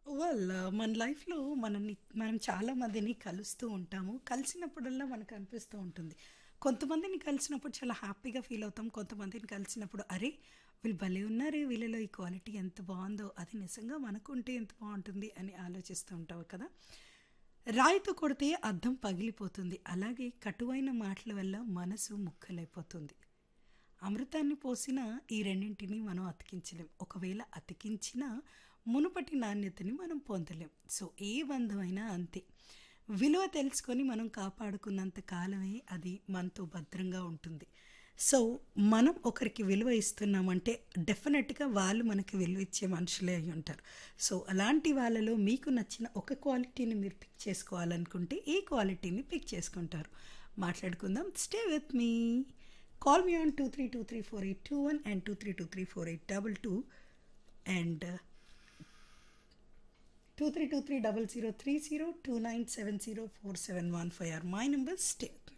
Well మన లైఫ్‌లో మనల్ని మనం చాలా మందిని కలుస్తూ ఉంటాము. కలిసినప్పుడల్లా మనకు అనిపిస్తూ ఉంటుంది. కొంతమందిని కలిసినప్పుడు చాలా హ్యాపీగా ఫీల్ అవుతాం. కొంతమందిని కలిసినప్పుడు అరే! వీళ్ళు భలే ఉన్నారే! వీళ్ళలో ఈ క్వాలిటీ ఎంత బావుందో అది నిజంగా మనకు ఉంటే ఎంత బావుంటుంది అని ఆలోచిస్తూ ఉంటావు కదా! రాయితో కొడితే అద్దం పగిలిపోతుంది. అలాగే కటువైన మాటల వల్ల మనసు ముక్కలైపోతుంది. అమృతాన్ని పోసినా ఈ రెండింటిని మనం అతికించలేం. ఒకవేళ అతికించినా మునుపటి నాణ్యతని మనం పొందలేం. సో ఏ బంధమైనా అంతే. విలువ తెలుసుకొని మనం కాపాడుకున్నంత కాలమే అది మనతో భద్రంగా ఉంటుంది. సో మనం ఒకరికి విలువ ఇస్తున్నామంటే డెఫినెట్‌గా వాళ్ళు మనకి విలువ ఇచ్చే మనుషులే అయ్యుంటారు. సో అలాంటి వాళ్ళలో మీకు నచ్చిన ఒక క్వాలిటీని మీరు పిక్ చేసుకోవాలనుకుంటే ఏ క్వాలిటీని పిక్ చేసుకుంటారు? మాట్లాడుకుందాం. Stay with me. Call me on 23234821 and 23234822 and 23230030 29704715 are my numbers. Stay with me.